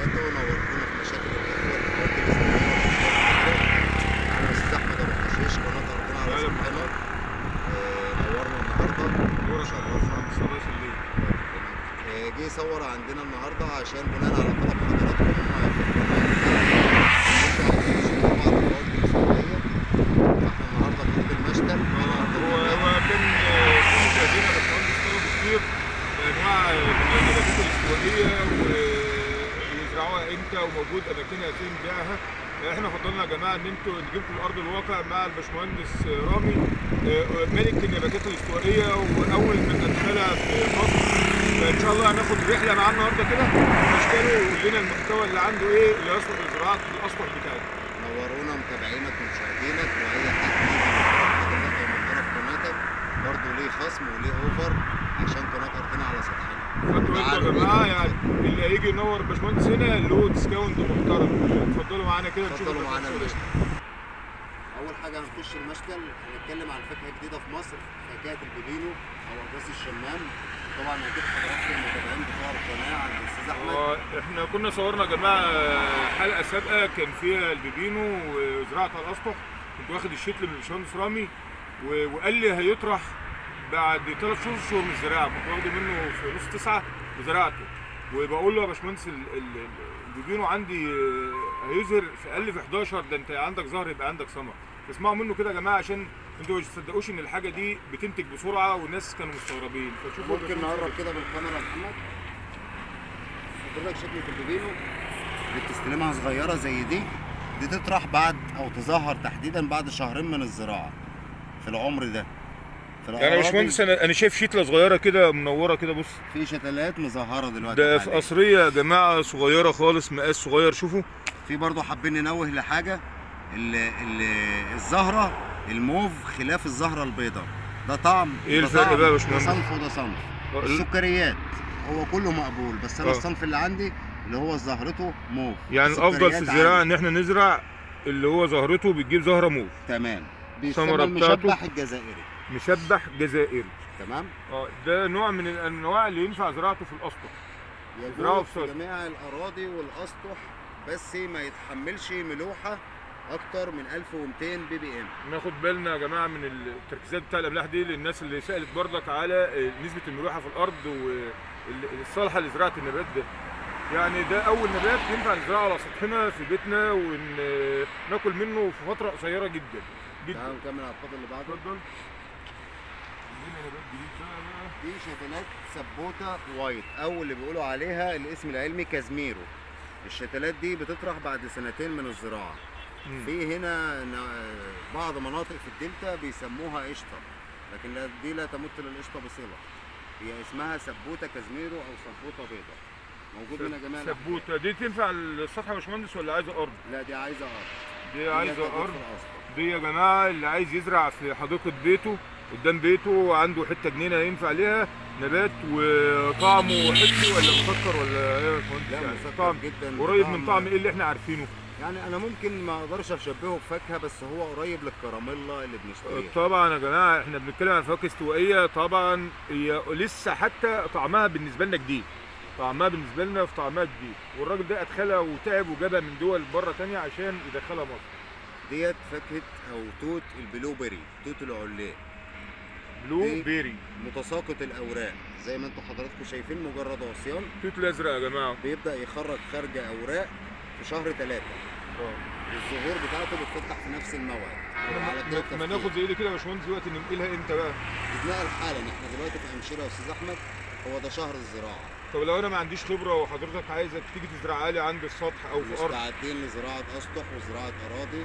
وبركاته نورتونا في مشاكل الاخوه الفوائد الاستثمار انا استاذ احمد ابو حشيش قناه ارضنا على أهلا سبحانه نورنا النهارده نورك شرفنا الله يخليك آه، جه يصور عندنا النهارده عشان بناء على طلب حضراتكم آه، في القناه إن إحنا نشوف بعض الفوائد الاستثماريه فاحنا النهارده في ارض المشتل هو هو كان آه، في مشاهدينا باشمهندس طلبوا كتير بانواع من النباتات الاستوائيه و- ويزرعوها امتى وموجود اماكنها فين بيعها احنا فضلنا يا جماعه ان انتوا نجيبكم الارض الواقع مع الباشمهندس رامي آه، ملك النباتات الاستوائيه واول من ادخلها في مصر فان شاء الله هناخد رحله معاه النهارده كده نشتري ويقول لنا المحتوى اللي عنده ايه اللي يصلح لزراعه الاسطح بتاعتنا نورونا متابعينك ومشاهدينك واي حد يجي من حضرتك او من طرف قناتك برضه ليه خصم وليه اوفر عشان قناه ارضنا على سطحنا فانتوا انتوا يا تعالوا جماعه بينا. يعني اللي هيجي ينور باشمهندس هنا له ديسكاونت محترم اتفضلوا معانا كده نشوف اتفضلوا معانا الباشمهندس. المشتل اول حاجه هنخش المشتل هنتكلم عن فكره جديده في مصر فكاهه البيبينو او اقراص الشمام طبعا اكيد حضراتكم المتابعين بتوع القناه عند الاستاذ احمد اه احنا كنا صورنا يا جماعه حلقه سابقه كان فيها البيبينو وزراعه على الاسطح كنت واخد الشتل من الباشمهندس رامي و- وقال لي هيطرح بعد ثلاث شهور شهور من الزراعه كنت واخده منه في نص تسعه وزرعته وبقول له يا باشمهندس ال- ال- ال- البيبينو عندي آه، هيظهر في اقل في 11 ده انت عندك زهر يبقى عندك ثمر اسمعوا منه كده يا جماعه عشان انتوا مش تصدقوش ان الحاجه دي بتنتج بسرعه والناس كانوا مستغربين فشوفوا يا ممكن باشمهندس نقرب كده بالكاميرا يا محمد حضرتك شكلة البيبينو اللي بتستلمها صغيرة زي دي دي تطرح بعد أو تظهر تحديدا بعد شهرين من الزراعة في العمر ده في يعني يا الأراضي باشمهندس انا انا شايف شتله صغيره كده منوره كده بص في شتلات مظهرة دلوقتي ده في حالياً. قصريه يا جماعه صغيره خالص مقاس صغير شوفوا في برضه حابين ننوه لحاجة ال- ال- الزهرة الموف خلاف الزهرة البيضاء ده طعم إيه ده الفرق طعم، بقى يا ده باشمهندس؟ صنف وده صنف السكريات هو كله مقبول بس انا آه. الصنف اللي عندي اللي هو زهرته موف يعني الافضل في السكريات الزراعه عالية. ان احنا نزرع اللي هو زهرته بتجيب زهره موف تمام الثمرة بيسمى بتاعته؟ المشبح الجزائري مشبح جزائري تمام اه ده نوع من الانواع اللي ينفع زراعته في الاسطح زراعة يجوز في بصوص. جميع الاراضي والاسطح بس ما يتحملش ملوحه اكتر من 1200 بي بي ام ناخد بالنا يا جماعه من التركيزات بتاع الاملاح دي للناس اللي سالت بردك على آه، نسبه الملوحه في الارض والصالحه لزراعه النبات ده يعني ده اول نبات ينفع نزرعه على سطحنا في بيتنا وناكل منه في فتره قصيره جدا جدا تعالوا نكمل على الخط اللي بعده اتفضل عندنا نبات جديد بقى بقى. دي شتلات سبوته وايت او اللي بيقولوا عليها الاسم العلمي كازميرو الشتلات دي بتطرح بعد سنتين من الزراعه مم. في هنا ن- بعض مناطق في الدلتا بيسموها قشطه لكن لا دي لا تمت للقشطه بصله هي اسمها سبوته كازميرو او سبوته بيضاء موجود من جميع الأحجام. سبوته دي تنفع السطح يا باشمهندس ولا عايزه ارض؟ لا دي عايزه ارض دي دي عايزه تجوز ارض في الأسطح. دي يا جماعه اللي عايز يزرع في حديقه بيته قدام بيته عنده حته جنينه ينفع ليها نبات وطعمه حلو ولا مسكر ولا ايه يا باشمهندس؟ لا يعني مسكر طعم جدا قريب من طعم ايه اللي احنا عارفينه يعني انا ممكن ما اقدرش اشبهه بفاكهه بس هو قريب للكراميلا اللي بنشتريها طبعا يا جماعه احنا بنتكلم عن فواكه استوائيه طبعا هي لسه حتى طعمها بالنسبه لنا جديد طعمها بالنسبه لنا في طعمها جديد والراجل ده ادخلها وتعب وجابها من دول بره تانية عشان يدخلها مصر ديت فاكهه او توت البلو بيري توت العلاه بلو دي- بيري متساقط الاوراق زي ما انتم حضراتكم شايفين مجرد عصيان توت الازرق يا جماعه بيبدا يخرج خارج اوراق في شهر ثلاثة اه الظهور بتاعته بتفتح في نفس الموعد على كده ما- ما التفكير. ناخد زي دي كده يا باشمهندس دلوقتي ننقلها امتى بقى؟ تتنقل حالا احنا دلوقتي في امشيره يا استاذ احمد هو ده شهر الزراعه طب لو انا ما عنديش خبره وحضرتك عايزك تيجي تزرعها لي عند السطح او في ارض مستعدين لزراعه اسطح وزراعه اراضي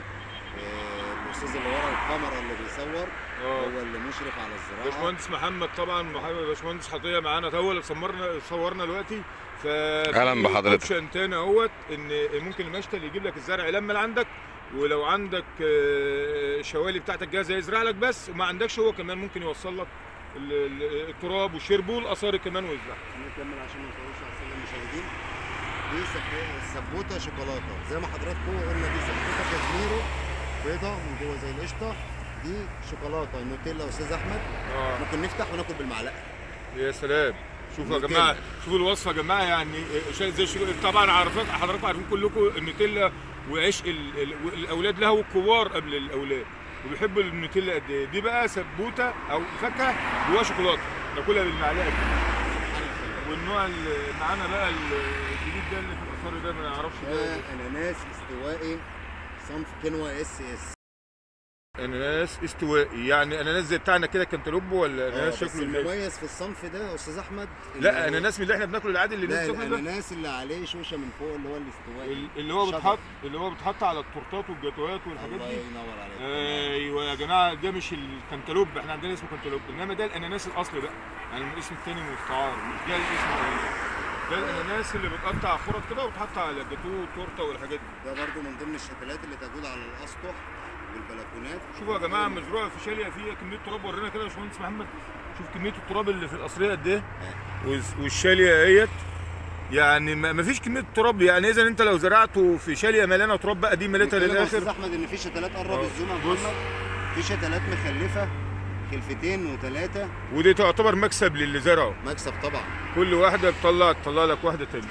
آه، الاستاذ اللي ورا الكاميرا اللي بيصور اه هو اللي مشرف على الزراعه باشمهندس محمد طبعا محمد باشمهندس حطيه معانا هو اللي صورنا صورنا دلوقتي ف أهلاً بحضرتك. اوبشن تاني اهوت ان ممكن المشتل يجيب لك الزرع لما عندك ولو عندك آه، شوالي بتاعتك جاهزه يزرع لك بس وما عندكش هو كمان ممكن يوصل لك ال- ال- التراب والشربو والاثار كمان ويزرع نكمل عشان ما نطولش على الساده المشاهدين دي سب- سبوته شوكولاته زي ما حضراتكم قلنا دي سبوته كازميرو بيضه من جوه زي القشطه دي شوكولاته نوتيلا استاذ احمد اه ممكن نفتح وناكل بالمعلقه يا سلام شوفوا يا نوتيلا. جماعه شوفوا الوصفه يا جماعه يعني شيء زي شو طبعا عارفين حضراتكم عارفين كلكم النوتيلا وعشق ال- ال- الاولاد لها والكبار قبل الاولاد وبيحبوا النوتيلا قد ايه دي بقى سبوته او فاكهه جواها شوكولاته ناكلها بالمعلقه كده والنوع اللي معانا بقى الجديد ده اللي في الاثار ده ما نعرفش ده ده إيه. اناناس استوائي صنف كنوة اس اس اناناس استوائي يعني اناناس زي بتاعنا كده كانتالوب ولا اه اناناس بس شكله ازاي المميز في الصنف ده يا استاذ احمد لا إن- اناناس من اللي احنا بناكله العادي اللي لا الناس بتاكله ده الاناناس اللي عليه شوشه من فوق اللي هو الاستوائي ال- اللي هو شجر. بيتحط اللي هو بيتحط على التورتات والجاتوهات والحاجات الله دي ينور عليك ايوه يا جماعه ده مش الكنتالوب احنا عندنا اسمه كنتالوب انما ده الاناناس الاصلي بقى يعني الاسم الثاني مستعار مش ده الاسم الحقيقي ده الاناناس اللي بتقطع خرط كده وتحط على الجاتوه والتورته والحاجات دي ده برضو من ضمن الشتلات اللي تجود على الاسطح والبلكونات شوفوا يا جماعه مزروعه في شاليه فيها كميه تراب ورينا كده يا باشمهندس محمد شوف كميه التراب اللي في القصريه قد ايه والز- والشاليه اهيت يعني ما ما فيش كميه تراب يعني اذا انت لو زرعته في شاليه مليانه تراب بقى دي مليتها نتكلم يا استاذ للاخر احمد ان في شتلات قرب اه. الزوم يا بص. محمد في شتلات مخلفه خلفتين وثلاثه ودي تعتبر مكسب للي زرعه مكسب طبعا كل واحده بتطلع تطلع لك واحده تانية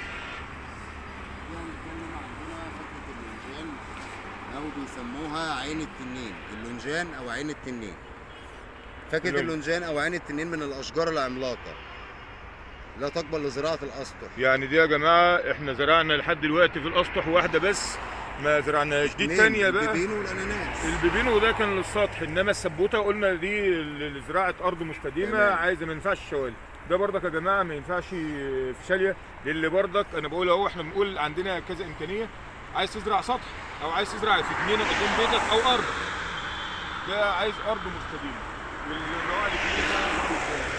هنتكلم عندنا فكره اللونجان او بيسموها عين التنين اللونجان او عين التنين فاكهه اللون- اللونجان او عين التنين من الاشجار العملاقه لا تقبل لزراعه الاسطح يعني دي يا جماعه احنا زرعنا لحد دلوقتي في الاسطح واحده بس ما زرعناش دي اتنين، الثانيه بقى البيبين والاناناس البيبينو ده كان للسطح انما السبوته قلنا دي ل- لزراعه ارض مستديمه تمام. عايزه ما ينفعش شوالي ده برضك يا جماعه ما ينفعش في شاليه للي برضك انا بقول اهو احنا بنقول عندنا كذا امكانيه عايز تزرع سطح او عايز تزرع في جنينه قدام بيتك او ارض ده عايز ارض مستديمه والنوع اللي فيه ده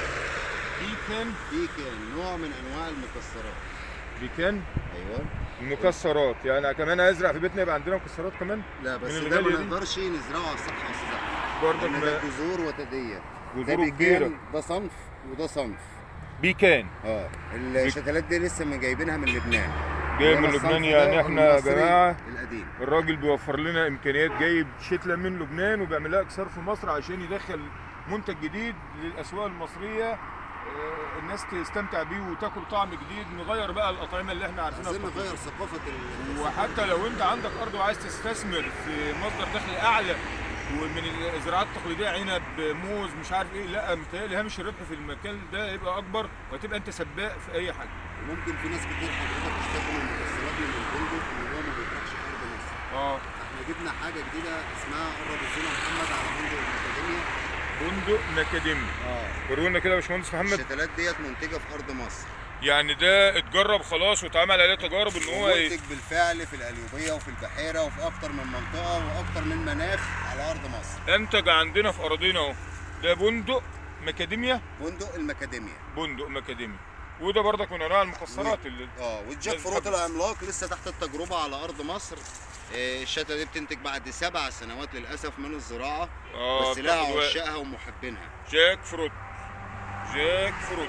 دي كان دي كان نوع من انواع المكسرات دي كان ايوه مكسرات يعني كمان ازرع في بيتنا يبقى عندنا مكسرات كمان لا بس من ده ما الغالية دي؟ نقدرش نزرعه على السطح يا استاذ احمد برضك لان ده ما- جذور وتديه ده جذوره كبيره بيكان ده صنف وده صنف بيكان اه الشتلات دي لسه من جايبينها من لبنان جاي إنما من الصنف لبنان ده يعني احنا يا المصري جماعه القديم الراجل بيوفر لنا امكانيات جايب شتله من لبنان وبيعمل لها اكسار في مصر عشان يدخل منتج جديد للاسواق المصريه آه، الناس تستمتع بيه وتاكل طعم جديد نغير بقى الاطعمه اللي احنا عارفينها عايزين في نغير ثقافه ال- وحتى لو انت عندك ارض وعايز تستثمر في مصدر دخل اعلى ومن الزراعات التقليديه عنب موز مش عارف ايه لا متهيألي هامش الربح في المكان ده يبقى اكبر وهتبقى انت سباق في اي حاجه ممكن في ناس كتير حضرتك تشتكوا من المكسرات من البندق ان هو ما بيطلعش في ارض مصر اه احنا جبنا حاجه جديده اسمها قرب الزنا محمد على بندق الاكاديميا فندق مكاديمي اه ورونا كده يا باشمهندس محمد الشتلات ديت منتجه في ارض مصر يعني ده اتجرب خلاص واتعمل عليه تجارب ان هو ي- منتج بالفعل في القليوبيه وفي البحيره وفي اكتر من منطقه واكتر من مناخ على ارض مصر انتج عندنا في اراضينا اهو ده بندق مكاديميا بندق المكاديميا بندق مكاديمي وده برضك من انواع المكسرات اللي اه والجاك لازم فروت تحب- العملاق لسه تحت التجربه على ارض مصر آه، الشتا دي بتنتج بعد سبع سنوات للاسف من الزراعه اه بس لها بتاخد وقت. عشاقها ومحبينها جاك فروت جاك فروت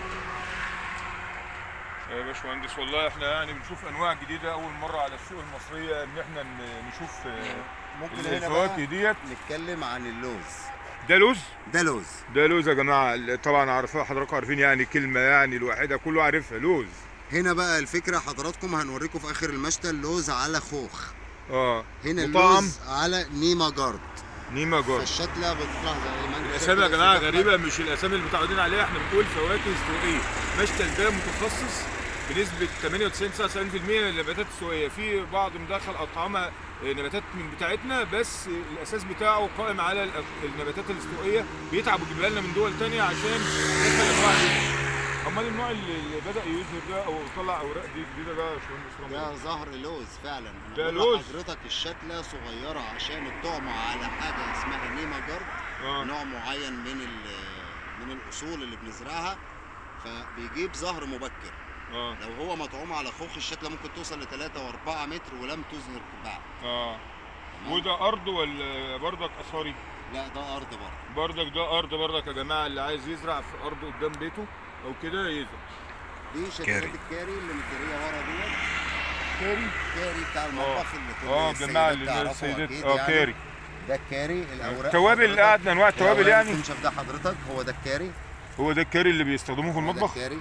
يا باشمهندس والله احنا يعني بنشوف انواع جديده اول مره على السوق المصريه ان احنا ن- نشوف آه، ممكن هنا الفواكه بقى ديت نتكلم عن اللوز ده لوز ده لوز ده لوز يا جماعه طبعا عارفها حضراتكم عارفين يعني كلمه يعني الواحده كله عارفها لوز هنا بقى الفكره حضراتكم هنوريكم في اخر المشتى اللوز على خوخ اه هنا مطعم اللوز على نيما جارد نيما جار فالشتله بتطلع زي ما انت شايف الاسامي يا كده جماعه في غريبه مش الاسامي اللي متعودين عليها احنا بنقول فواكه استوائيه مشتل ده متخصص بنسبه 98 99% من النباتات السوائيه في بعض مدخل اطعمه آه، نباتات من بتاعتنا بس الاساس بتاعه قائم على الأ- النباتات الاستوائيه بيتعب ويجيبها لنا من دول تانية عشان يدخل انواع جديدة. امال النوع اللي اللي بدا يظهر ده او طلع اوراق دي جديده ده يا باشمهندس رمضان ده ظهر لوز فعلا أنا ده بقول لوز. لحضرتك الشتله صغيره عشان الطعم على حاجه اسمها نيما جارد اه نوع معين من ال- من الاصول اللي بنزرعها فبيجيب زهر مبكر اه لو هو مطعوم على خوخ الشتله ممكن توصل ل 3 و4 متر ولم تزهر بعد اه تمام؟ وده ارض ولا برضك اثاري لا ده ارض برضه بردك ده ارض بردك يا جماعه اللي عايز يزرع في ارض قدام بيته او كده يزرع دي شتلات الكاري اللي متداريه ورا ديت كاري كاري بتاع المطبخ اللي كل اه جماعه السيدات تعرفه السيدات أكيد اه يعني. كاري ده الكاري الاوراق التوابل اللي حضرتك- قعدنا انواع التوابل الأوراق يعني الكنشف ده حضرتك هو ده الكاري هو ده الكاري اللي بيستخدموه في هو ده المطبخ الكاري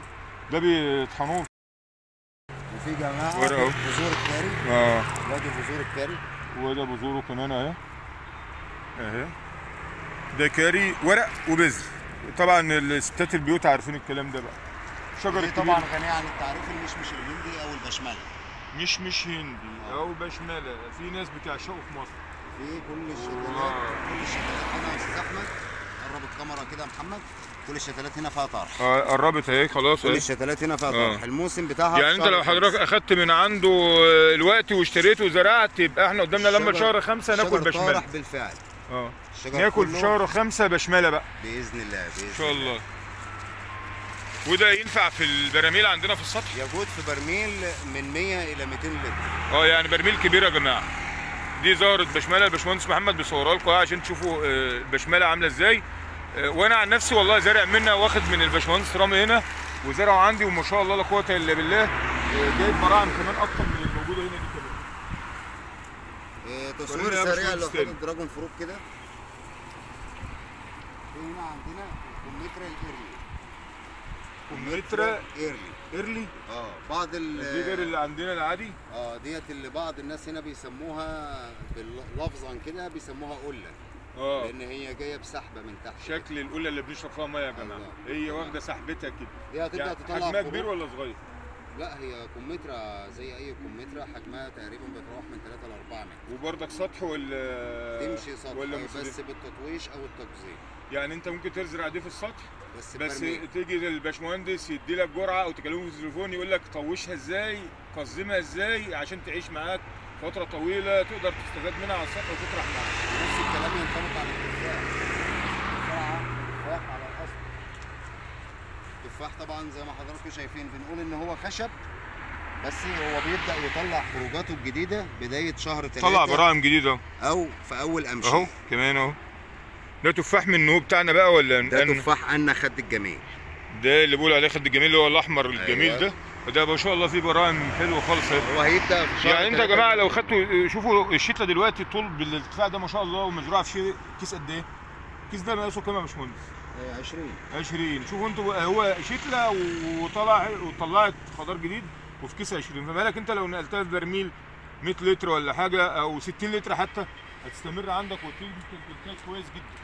ده بيطحنوه وفي جماعه ورقة أهو. بذور الكاري اه وادي بذور الكاري وده بذوره كمان اهي اهي ده كاري ورق وبذر طبعا الستات البيوت عارفين الكلام ده بقى شجر دي كبير طبعا غنيه عن التعريف المشمش الهندي او البشمله مش مش هندي او بشمله في ناس بتعشقه في مصر في كل الشتلات آه. كل الشتلات هنا يا استاذ احمد قرب الكاميرا كده يا محمد كل الشتلات هنا فيها طرح اه قربت اهي خلاص كل اهي. الشتلات هنا فيها آه. طرح الموسم بتاعها يعني في انت شهر لو حضرتك خمسة. اخدت من عنده آه، الوقت واشتريته وزرعت يبقى احنا قدامنا لما الشجر- شهر خمسة ناكل الشجر بشمله طارح بالفعل اه الشجر ناكل كله في شهر خمسة بشمله بقى باذن الله باذن ان شاء الله وده ينفع في البراميل عندنا في السطح يجود في برميل من 100 الى 200 لتر اه يعني برميل كبير يا جماعه دي زهره بشمله الباشمهندس محمد بيصورها لكم عشان تشوفوا آه، البشمله عامله ازاي آه، وانا عن نفسي والله زارع منها واخد من الباشمهندس رامي هنا وزرعه عندي وما شاء الله لا قوه الا بالله آه، جايب براعم كمان اكتر من الموجوده هنا دي كمان آه، تصوير ورينا يا سريع باشمهندس لوحات تاني. الدراجون فروت كده في هنا عندنا كمثرى الايرلي كمثرى ايرلي ايرلي اه بعض دي ال غير اللي عندنا العادي اه ديت اللي بعض الناس هنا بيسموها باللفظا كده بيسموها قله اه لان هي جايه بسحبه من تحت شكل القله اللي بنشرب فيها ميه يا جماعه الله. هي واخده سحبتها كده دي هتبدا يعني تطلع حجمها فروع. كبير ولا صغير؟ لا هي كمثرى زي اي كمثرى حجمها تقريبا بتروح من 3 ل 4 متر وبرضك سطح ولا تمشي سطح ولا بس مستدير؟ بالتطويش او التجزير يعني انت ممكن تزرع دي في السطح بس بس برميل. تيجي للباشمهندس يدي لك جرعه او تكلمه في التليفون يقول لك طوشها ازاي قزمها ازاي عشان تعيش معاك فتره طويله تقدر تستفاد منها على السطح وتطرح معاك نفس الكلام ينطبق على التفاح الزرعه تفاح على الاصل التفاح طبعا زي ما حضراتكم شايفين بنقول ان هو خشب بس هو بيبدا يطلع خروجاته الجديده بدايه شهر طلع ثلاثة براعم جديده اهو او في اول امشي اهو كمان اهو ده تفاح من النوب بتاعنا بقى ولا من ده أن- تفاح انا خد الجميل ده اللي بيقول عليه خد الجميل اللي هو الاحمر الجميل أيوة. ده وده ما شاء الله فيه براعم حلوه خالص اهي هو هيبدا في شهر يعني انت يا تلاتة. جماعه لو خدتوا شوفوا الشتله دلوقتي طول بالارتفاع ده ما شاء الله ومزروعه في شيء كيس قد ايه؟ الكيس ده مقاسه كام يا باشمهندس؟ آه، 20 20 شوفوا انتوا هو شتله وطلع وطلعت خضار جديد وفي كيس 20 فما بالك انت لو نقلتها في برميل 100 لتر ولا حاجه او 60 لتر حتى هتستمر عندك وتجيب الانتاج كويس جدا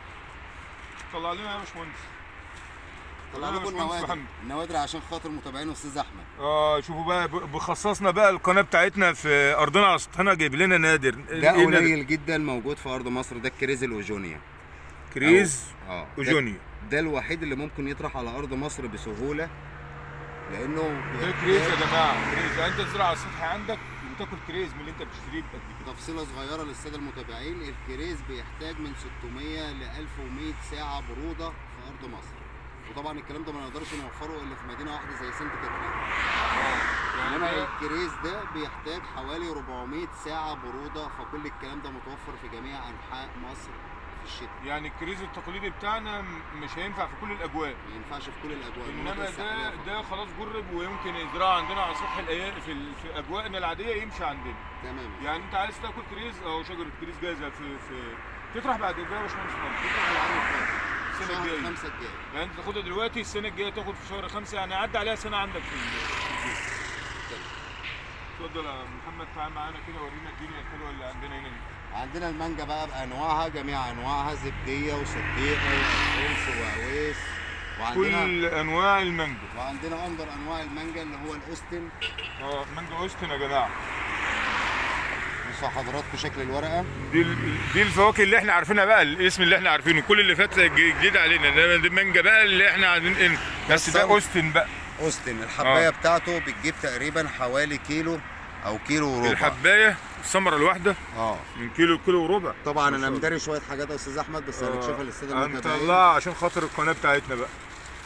طلع لنا يا باشمهندس طلع يا لكم باشمهندس النوادر محمد. النوادر عشان خاطر متابعين استاذ احمد اه شوفوا بقى ب- بخصصنا بقى القناه بتاعتنا في ارضنا على سطحنا جايب لنا نادر ده ايه نادر؟ قليل جدا موجود في ارض مصر ده الكريز الاوجونيا كريز اه ده- وجوني ده الوحيد اللي ممكن يطرح على ارض مصر بسهوله لانه ده كريز يا جماعه كريز يعني انت تزرع على السطح عندك وتاكل كريز من اللي انت بتشتريه بقد كده تفصيله صغيره للساده المتابعين الكريز بيحتاج من 600 ل 1100 ساعه بروده في ارض مصر وطبعا الكلام ده ما نقدرش نوفره الا في مدينه واحده زي سانت كاترين يعني انما ده- الكريز ده بيحتاج حوالي 400 ساعه بروده فكل الكلام ده متوفر في جميع انحاء مصر في الشتاء يعني الكريز التقليدي بتاعنا م- مش هينفع في كل الاجواء ما ينفعش في كل الاجواء انما المناطق الساحلية ده فقط. ده خلاص جرب ويمكن يزرع عندنا على سطح الايام في, ال- في اجواءنا العاديه يمشي عندنا تمام يعني انت عايز تاكل كريز او شجره كريز جاهزه في في تطرح بعد قد ايه يا باشمهندس محمد؟ تطلع العام الفاتح السنه شهر الجايه خمسة الجاي يعني انت تاخدها دلوقتي السنه الجايه تاخد في شهر خمسه يعني عدى عليها سنه عندك في ال- في البيت. اتفضل يا محمد تعال معانا كده ورينا الدنيا الحلوه اللي عندنا هنا دي عندنا المانجا بقى بانواعها جميع انواعها زبديه وصديقه وانس وعويس وعندنا كل انواع المانجا وعندنا انظر انواع المانجا اللي هو الاوستن اه مانجا اوستن يا جماعه بصوا حضراتكم شكل الورقه دي ال- دي الفواكه اللي احنا عارفينها بقى الاسم اللي احنا عارفينه كل اللي فات ج- جديد علينا انما دي المانجا بقى اللي احنا عايزين بس ده الصنف. اوستن بقى اوستن الحبايه آه. بتاعته بتجيب تقريبا حوالي كيلو او كيلو وربع الحبايه الثمره الواحده اه من كيلو كيلو وربع طبعا ما انا شاء الله. مداري شويه حاجات يا استاذ احمد بس هنكشفها للساده المتابعين هنطلعها عشان خاطر القناه بتاعتنا بقى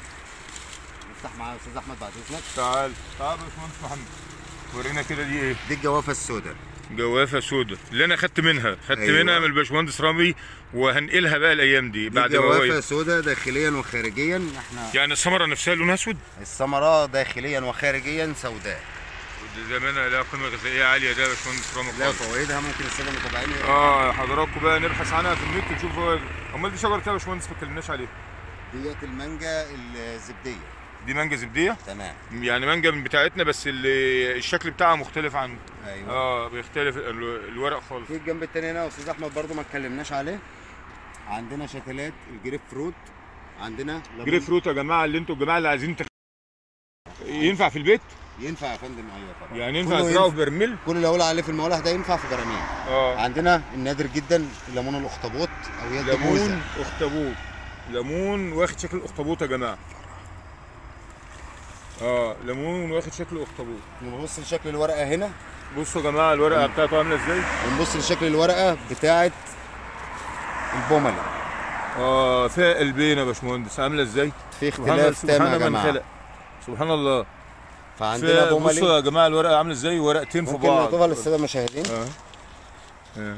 نفتح معايا يا استاذ احمد بعد اذنك تعال تعال يا باشمهندس محمد ورينا كده دي ايه دي الجوافه السوداء جوافه سودا اللي انا خدت منها خدت أيوة. منها من الباشمهندس رامي وهنقلها بقى الايام دي دي بعد ما هو جوافه سوداء داخليا وخارجيا احنا يعني الثمره نفسها لونها اسود الثمره داخليا وخارجيا سوداء زمانها لها قيمه غذائيه عاليه ده يا باشمهندس رامي لا خالص. فوائدها ممكن الساده المتابعين يقرأوا. اه حضراتكم بقى نبحث عنها في النت نشوف هو امال دي شجره ايه يا باشمهندس ما اتكلمناش عليها ديت المانجا الزبديه دي مانجا زبديه تمام يعني مانجا من بتاعتنا بس اللي الشكل بتاعها مختلف عن ايوه اه بيختلف ال- الورق خالص في الجنب التاني هنا يا استاذ احمد برضو ما اتكلمناش عليه عندنا شتلات الجريب فروت عندنا ليمون. جريب فروت يا جماعه اللي انتوا الجماعه اللي عايزين تخ... ينفع في البيت ينفع يا فندم ايوه طبعا يعني ينفع كله تزرعه ينفع. في برميل كل اللي اقول عليه في الموالح ده ينفع في براميل اه عندنا النادر جدا الليمون الاخطبوط او يد ليمون موزه اخطبوط ليمون واخد شكل الاخطبوط يا جماعه اه ليمون واخد شكل الاخطبوط نبص لشكل الورقه هنا بصوا يا جماعه الورقه بتاعته عامله ازاي ونبص لشكل الورقه بتاعه البوملي اه فيها قلبين يا باشمهندس عامله ازاي في سبحان اختلاف تام يا سبحان من جماعه خلق سبحان الله فعندنا فيها- بوملي بصوا يا جماعه الورقه عامله ازاي ورقتين في ممكن بعض نعطوها للساده المشاهدين اه اه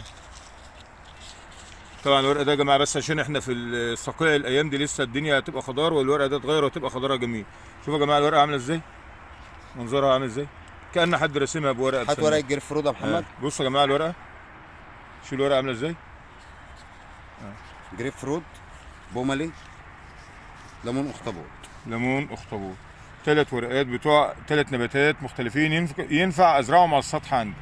طبعا الورق ده يا جماعه بس عشان احنا في الصقيع الايام دي لسه الدنيا هتبقى خضار والورقه ده اتغير وهتبقى خضارها جميل شوفوا يا جماعه الورقه عامله ازاي منظرها عامل ازاي كان حد راسمها بورقه هات بسنة. ورقه جريب فروت يا محمد آه. بصوا يا جماعه الورقه شوفوا الورقه عامله ازاي جريب فروت بوملي ليمون اخطبوط ليمون اخطبوط ثلاث ورقات بتوع ثلاث نباتات مختلفين ينفع, ينفع ازرعهم على السطح عندي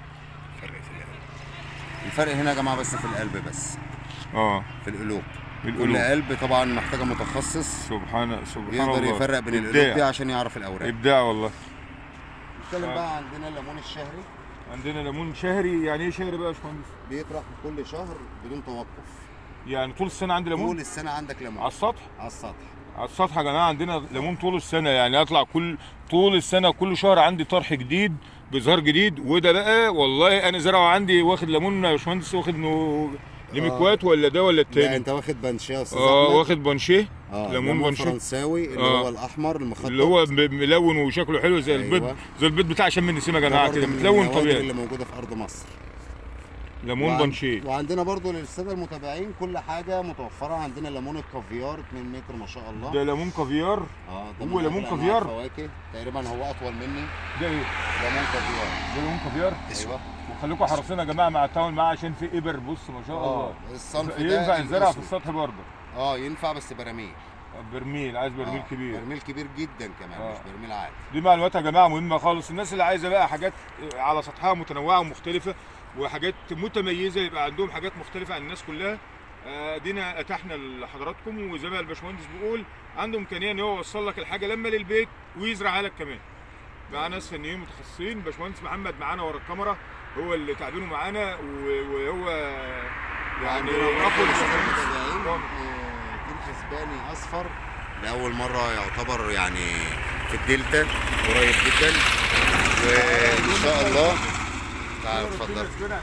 الفرق هنا يا جماعه بس في القلب بس اه في القلوب كل القلوب قلب طبعا محتاجه متخصص سبحان سبحان يقدر الله يفرق بين القلوب إبداع. دي عشان يعرف الاوراق ابداع والله نتكلم آه. بقى عندنا الليمون الشهري عندنا ليمون شهري يعني ايه شهري بقى يا باشمهندس بيطرح كل شهر بدون توقف يعني طول السنه عندي طول ليمون السنه عندك ليمون على السطح على السطح على السطح يا جماعه عندنا ليمون طول السنه يعني اطلع كل طول السنه كل شهر عندي طرح جديد بزهار جديد وده بقى والله انا زرعه عندي واخد ليمون يا باشمهندس واخد انه ليميكوات ولا ده ولا لا التاني انت واخد بانشيه يا استاذ اه أحمد. واخد بونشيه اه ليمون ليمون بونشيه فرنساوي اللي آه. هو الاحمر المخطط اللي هو م- ملون وشكله حلو زي البيض أيوة. زي البيض بتاع شم النسيم يا ده جماعه برضه كده من متلون النوادر طبيعي اللي موجوده في ارض مصر ليمون وعن- بونشيه وعندنا برضو للساده المتابعين كل حاجه متوفره عندنا ليمون الكافيار 2 متر ما شاء الله ده ليمون كافيار اه هو من ليمون أغلى أنواع كافيار؟ الفواكه تقريبا هو اطول مني ده ايه ليمون كافيار ده ليمون كافيار ايوه وخليكم حريصين يا جماعه مع التعامل معاه عشان في ابر بص ما شاء الله اه الصنف ده ينفع يتزرع في الأسود. السطح برضه اه ينفع بس براميل برميل عايز برميل آه، كبير برميل كبير جدا كمان آه. مش برميل عادي دي معلومات يا جماعه مهمه خالص الناس اللي عايزه بقى حاجات على سطحها متنوعه ومختلفه وحاجات متميزه يبقى عندهم حاجات مختلفه عن الناس كلها آه، دينا اتحنا لحضراتكم وزي ما الباشمهندس بيقول عنده امكانيه ان هو يوصل لك الحاجه لما للبيت ويزرعها لك كمان مع ناس فنيين متخصصين باشمهندس محمد معانا ورا الكاميرا هو اللي تعبينه معانا و- وهو يعني وعندنا اخو برضو للسادة الباشمهندس. المتابعين، آه، تين اسباني اصفر لاول مره يعتبر يعني في الدلتا قريب جدا وان شاء الله تعال اتفضل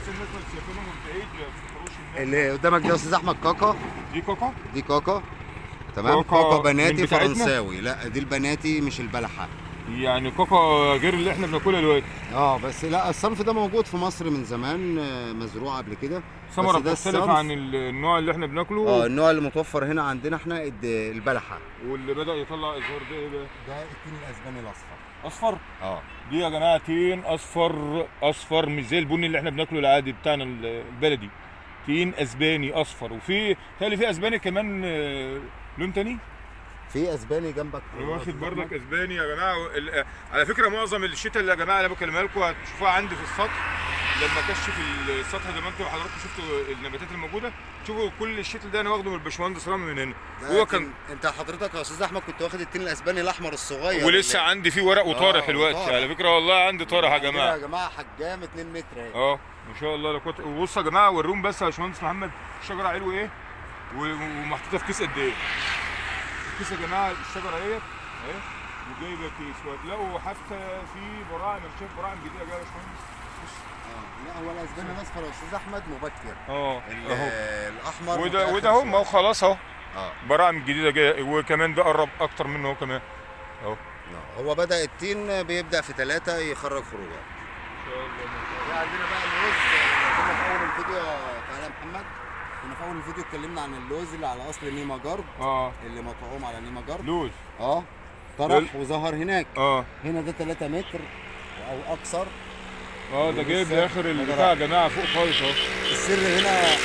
اللي قدامك ده يا استاذ احمد كاكا دي كوكا دي كاكا تمام كاكا كاكا من بناتي بتاعتنا؟ فرنساوي لا دي البناتي مش البلحه يعني كوكا غير اللي احنا بناكلها دلوقتي اه بس لا الصنف ده موجود في مصر من زمان آه، مزروع قبل كده ثمره بس ده بتختلف الصنف- عن ال- النوع اللي احنا بناكله اه النوع اللي متوفر هنا عندنا احنا الد- البلحه واللي بدا يطلع ازهار ده ايه بقى؟ ده التين الاسباني الاصفر اصفر اه دي يا جماعه تين اصفر اصفر مش زي البني اللي احنا بناكله العادي بتاعنا ال- البلدي تين اسباني اصفر وفي تالي في اسباني كمان آه، لون تاني في اسباني جنبك واخد برضك اسباني يا جماعه ال- على فكره معظم الشتاء اللي يا جماعه اللي بكلمها لكم هتشوفوها عندي في السطح لما كشف السطح زي ما انتم حضراتكم شفتوا النباتات الموجوده شوفوا كل الشتل ده انا واخده من الباشمهندس رامي من هنا هو كان انت حضرتك يا استاذ احمد كنت واخد التين الاسباني الاحمر الصغير ولسه اللي- عندي فيه ورق وطارح آه، دلوقتي وطارح. على فكره والله عندي طارح يا عندنا جماعه يا جماعه حجام 2 متر اهي اه ما شاء الله لا قوه وبصوا يا جماعه وريهم بس يا باشمهندس محمد الشجره علو ايه و- ومحطوطه في كيس قد ايه الكيس يا جماعه الشجره اهيت اهي وجايبه كيس وهتلاقوا حتى في براعم انا شايف براعم جديده جايه يا باشمهندس بص آه، لا هو الاسباني الاصفر يا استاذ احمد مبكر اه ال- اهو الاحمر وده متأخر وده اهو ما هو شوية. خلاص اهو اه براعم جديده جايه وكمان ده قرب اكتر منه هو كمان اهو آه، هو بدا التين بيبدا في ثلاثة يخرج خروجات في عندنا بقى اللوز كنا في اول الفيديو تعالى يا محمد كنا في اول الفيديو اتكلمنا عن اللوز اللي على اصل نيما جارد اه اللي مطعوم على نيما جارد لوز اه طرح وظهر هناك اه هنا ده 3 متر او اكثر اه ده جايب ولسه لاخر البتاع يا جماعه فوق خالص اهو السر هنا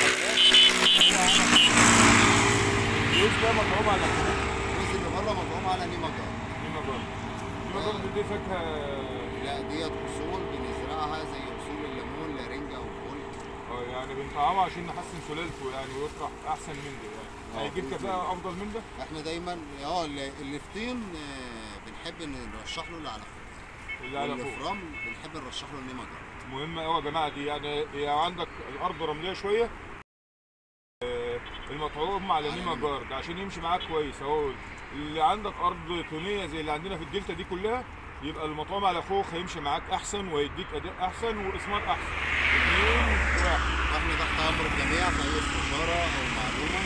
اللوز ده مطعوم على الجزء اللي بره مطعوم على نيما جارد نيما جارد برضه دي فاكهه لا ديت اصول بنزرعها زي اصول الليمون لارنجا وفول اه يعني بنطعمه عشان نحسن سلالته يعني ويطرح احسن من ده يعني اه، هيجيب بإذن كفاءه الله. افضل من ده احنا دايما اه اللي اللي في طين آه، بنحب ان نرشح له اللي على فوق اللي على واللي فوق في رمل بنحب نرشح له النمجر مهمة قوي يا جماعة دي يعني هي عندك الأرض رملية شوية آه، المطعوم على على نيمة نيمة. جارد عشان يمشي معاك كويس اهو اللي عندك أرض طينية زي اللي عندنا في الدلتا دي كلها يبقى المطعوم على خوخ هيمشي معاك أحسن وهيديك أداء أحسن وإثمار أحسن اتنين واحد واحنا تحت امر الجميع في اي استشاره او معلومه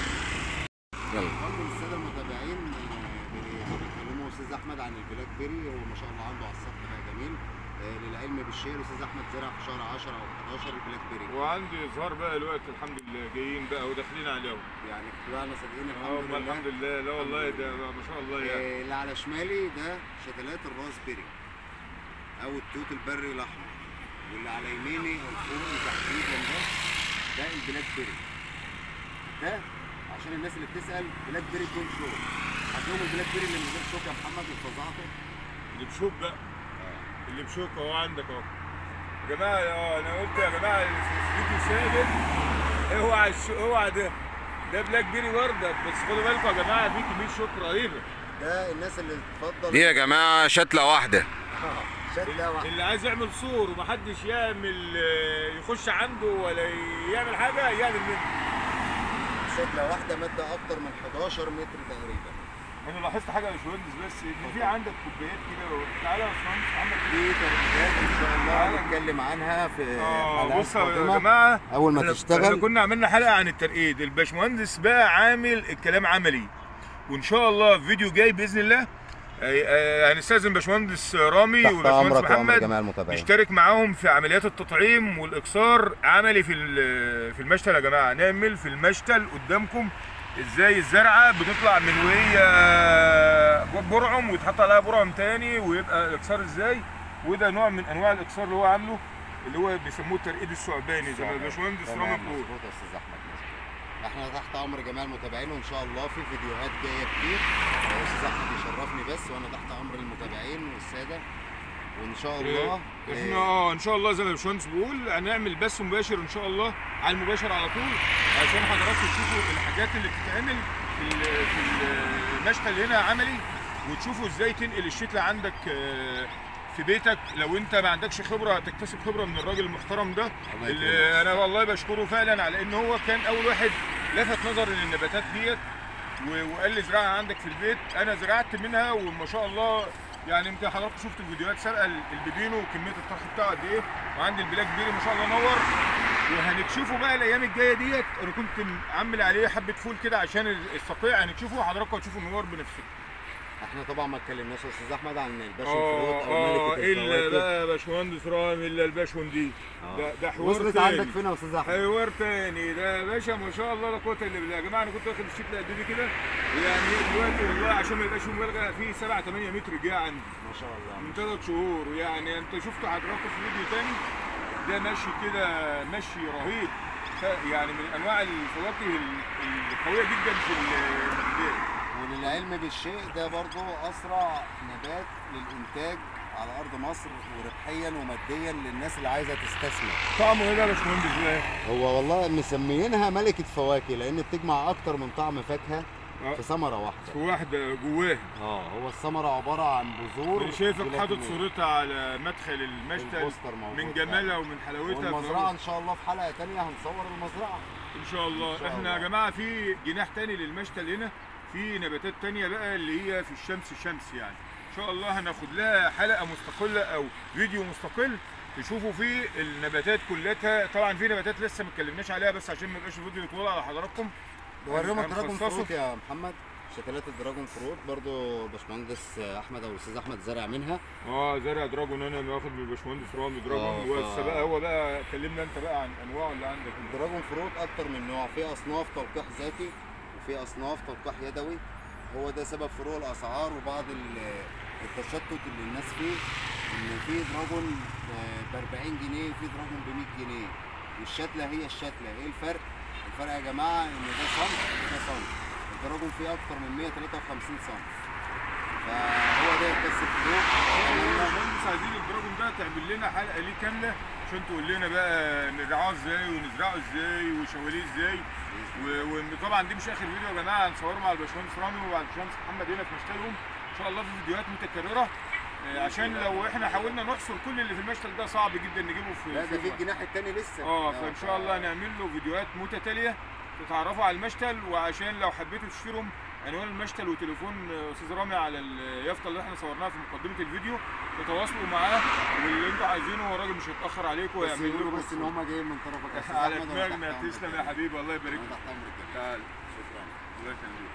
يلا برضه للساده المتابعين آه، بيكلموا استاذ احمد عن البلاك بيري هو ما شاء الله عنده على السطح بقى جميل آه، للعلم بالشيء الاستاذ احمد زرع في شهر 10 او 11 البلاك بيري وعندي إظهار بقى الوقت الحمد لله جايين بقى وداخلين عليهم يعني طلعنا صادقين اه الحمد والله لله الحمد لله لا والله ده ما شاء الله يعني آه، اللي على شمالي ده شتلات الراس بيري او التوت البري الاحمر واللي على يميني او فوقي تحديدا ده ده البلاك بيري ده عشان الناس اللي بتسال بلاك بيري بدون شوك هتلاقيهم البلاك بيري اللي من غير شوك يا محمد وفظعته اللي بشوك بقى اللي بشوك اهو عندك اهو يا جماعه اه انا قلت يا جماعه الفيديو ثابت اوعى الش- اوعى ده ده بلاك بيري ورده بس خدوا بالكم يا جماعه في كميه شوك رهيبه ده الناس اللي تفضل دي يا جماعة شتلة واحدة شتله واحده اللي عايز يعمل صور ومحدش يعمل آه، يخش عنده ولا يعمل حاجه يعمل منه شتله واحده ماده اكتر من 11 متر تقريبا انا لاحظت حاجه يا باشمهندس بس ان في عندك كوبايات كده تعالى يا باشمهندس عندك دي تركيبات ان شاء الله هنتكلم عنها في اه حلقات بصوا يا قادمة. جماعه اول ما احنا- تشتغل احنا كنا عملنا حلقه عن الترقيد الباشمهندس بقى عامل الكلام عملي وان شاء الله في فيديو جاي باذن الله آه، آه، هنستاذن باشمهندس رامي تحت والباشمهندس امرك وامر محمد جميع المتابعين نشترك معاهم في عمليات التطعيم والاكسار عملي في ال- في المشتل يا جماعه نعمل في المشتل قدامكم ازاي الزرعه بتطلع من وهي برعم ويتحط عليها برعم تاني ويبقى الاكسار ازاي وده نوع من انواع الاكسار اللي هو عامله اللي هو بيسموه الترقيد الثعباني زي ما الباشمهندس تمام، رامي بيقول مظبوط يا استاذ احمد مظبوط. احنا تحت امر جميع المتابعين وان شاء الله في فيديوهات جايه كتير آه، استاذ احمد يشرفني بس وانا تحت امر المتابعين والساده وان شاء الله احنا آه، اه ان شاء الله زي ما الباشمهندس بيقول هنعمل بث مباشر ان شاء الله على المباشر على طول عشان حضراتكم تشوفوا الحاجات اللي بتتعمل في ال- في المشتل هنا عملي وتشوفوا ازاي تنقل الشتله عندك آه، في بيتك لو انت ما عندكش خبره تكتسب خبره من الراجل المحترم ده الله اللي يكرمك. انا والله بشكره فعلا على ان هو كان اول واحد لفت نظري للنباتات ديت و- وقال لي زرعها عندك في البيت انا زرعت منها وما شاء الله يعني يمكن حضراتكم شفتوا الفيديوهات سابقه ال- البيبينو وكميه الطرح بتاعه قد ايه وعندي البلاك بيري ما شاء الله نور وهنكشفه بقى الايام الجايه ديت انا كنت عامل عليه حبه فول كده عشان الصقيع هنكشفه وحضراتكم هتشوفوا النور بنفسكم احنا طبعا ما اتكلمناش يا استاذ احمد عن الباشا اه الفروت او اه ملكه الا الفواكه بقى يا باشمهندس رامي الا الباشون دي ده ده حوار وصلت تاني. عندك فين يا استاذ احمد؟ حوار تاني ده يا باشا ما شاء الله لا قوه الا بالله يا جماعه انا كنت واخد الشكل قد دي كده يعني دلوقتي والله عشان ما يبقاش مبالغه في 7 8 متر جه عندي ما شاء الله من ثلاث شهور يعني انت شفت حضراتكم في فيديو تاني ده ماشي كده مشي رهيب ف- يعني من انواع الفواكه ال- القويه جدا في البدايه وللعلم بالشيء ده برضو اسرع نبات للانتاج على ارض مصر وربحيا وماديا للناس اللي عايزه تستثمر طعمه ايه ده يا باشمهندس بقى؟ هو والله مسميينها ملكه فواكه لان بتجمع اكتر من طعم فاكهه آه. في ثمره واحده في واحده جواه اه هو الثمره عباره عن بذور انا شايفك بلا حاطط كمية. صورتها على مدخل المشتل البوستر موجود من فعلا. جمالها ومن حلاوتها والمزرعه فهو- ان شاء الله في حلقه تانية هنصور المزرعه ان شاء الله إن شاء احنا يا الله. جماعه في جناح تاني للمشتل هنا في نباتات تانية بقى اللي هي في الشمس شمس يعني ان شاء الله هناخد لها حلقه مستقله او فيديو مستقل تشوفوا فيه النباتات كلها طبعا في نباتات لسه ما اتكلمناش عليها بس عشان ما يبقاش الفيديو يطول على حضراتكم وريهم هنخصصه. الدراجون فروت يا محمد شتلات الدراجون فروت برضو باشمهندس احمد او الاستاذ احمد زرع منها اه زرع دراجون انا واخد من الباشمهندس رامي آه، دراجون ف- بس بقى هو بقى كلمنا انت بقى عن انواعه اللي عندك الدراجون فروت اكتر من نوع في اصناف تلقيح ذاتي وفي اصناف تلقيح يدوي هو ده سبب فروق الاسعار وبعض ال- التشتت اللي الناس فيه ان في دراجون ب 40 جنيه وفي دراجون ب 100 جنيه والشتله هي الشتله ايه الفرق الفرق يا جماعه ان ده صنف وده صنف الدراجون فيه اكتر من 153 صنف فهو ده بس الفروق المهندس عايزين الدراجون ده تعمل لنا حلقه ليه كامله عشان تقول لنا بقى نرعاه ازاي ونزرعه ازاي وشواليه ازاي و- وطبعا دي مش اخر فيديو يا جماعه هنصوره مع الباشمهندس رامي ومع الباشمهندس محمد هنا في مشتلهم ان شاء الله في فيديوهات متكرره آه، عشان لو احنا حاولنا نحصر كل اللي في المشتل ده صعب جدا نجيبه في لا ده في فيديو. الجناح التاني لسه اه فان شاء الله هنعمل له فيديوهات متتاليه تتعرفوا على المشتل وعشان لو حبيتوا تشتروا عنوان المشتل وتليفون استاذ رامي على اليافطه اللي احنا صورناها في مقدمه الفيديو تتواصلوا معاه واللي انتوا عايزينه هو الراجل مش هيتاخر عليكم بس ويعمل يقولوا لكم بس ان هم جايين من طرفك يا أستاذ على أحمد وأنا دماغنا تحت أمرك تسلم يا جدا. حبيبي الله يبارك أنا لك تحت امرك جدا. تعال شكرا الله يخليك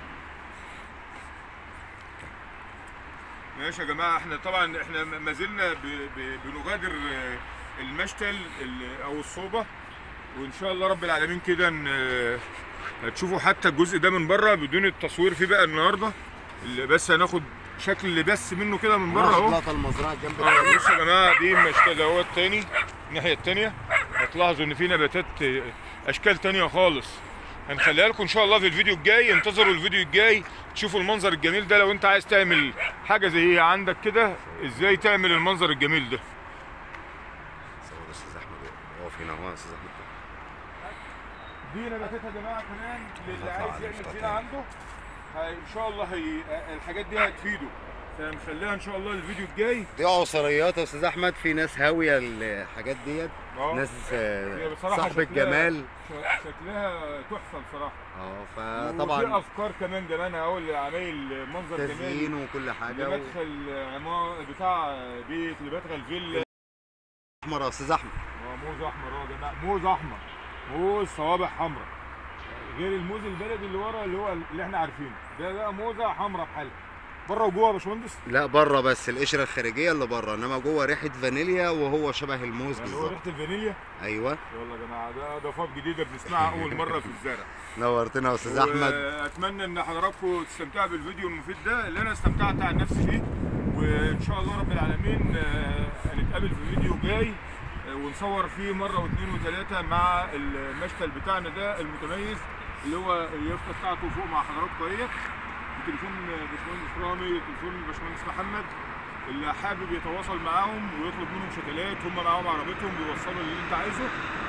ماشي يا جماعه احنا طبعا احنا ما زلنا ب- ب- بنغادر آه، المشتل ال- او الصوبه وان شاء الله رب العالمين كده ان- هتشوفوا حتى الجزء ده من بره بدون التصوير فيه بقى النهارده اللي بس هناخد شكل بس منه كده من بره اهو لقطه المزرعه جنب اه بصوا يا جماعه دي مشتل اهو التاني الناحيه التانيه هتلاحظوا ان في نباتات آه، اشكال تانيه خالص هنخليها لكم ان شاء الله في الفيديو الجاي انتظروا الفيديو الجاي تشوفوا المنظر الجميل ده لو انت عايز تعمل حاجه زي عندك كده ازاي تعمل المنظر الجميل ده صور استاذ احمد اقف هنا اهو يا استاذ احمد دي نباتات يا جماعه كمان للي هطلع عايز على يعمل الفتاة. زينه عنده هي- ان شاء الله هي الحاجات دي هتفيده فنخليها ان شاء الله الفيديو الجاي دي عصريات يا استاذ احمد في ناس هاويه الحاجات ديت اه ناس آه، هي بصراحة صاحب شكلها- الجمال ش- شكلها تحفه بصراحه اه وفي فطبعا افكار كمان جمالها اهو لعمايل منظر جمالي تزيين وكل حاجه لمدخل عمار بتاع بيت لمدخل فيلا احمر يا استاذ احمد اه موز احمر اهو يا جماعه موز احمر موز صوابع حمراء غير الموز البلدي اللي ورا اللي هو اللي احنا عارفينه ده بقى موزه حمراء بحالها بره وجوه يا باشمهندس لا بره بس القشره الخارجيه اللي بره انما جوه ريحه فانيليا وهو شبه الموز يعني هو بالظبط ريحه الفانيليا ايوه يلا يا جماعه ده اضافات جديده بنسمعها اول مره في الزرع نورتنا يا استاذ احمد اتمنى ان حضراتكم تستمتعوا بالفيديو المفيد ده اللي انا استمتعت عن نفسي بيه وان شاء الله رب العالمين آه، هنتقابل في فيديو جاي آه، ونصور فيه مره واثنين وثلاثه مع المشتل بتاعنا ده المتميز اللي هو اليافطه بتاعته فوق مع حضراتكم اهيت بتليفون باشمهندس رامي تليفون باشمهندس محمد اللي حابب يتواصل معاهم ويطلب منهم شتلات هم معاهم عربيتهم بيوصلوا اللي انت عايزه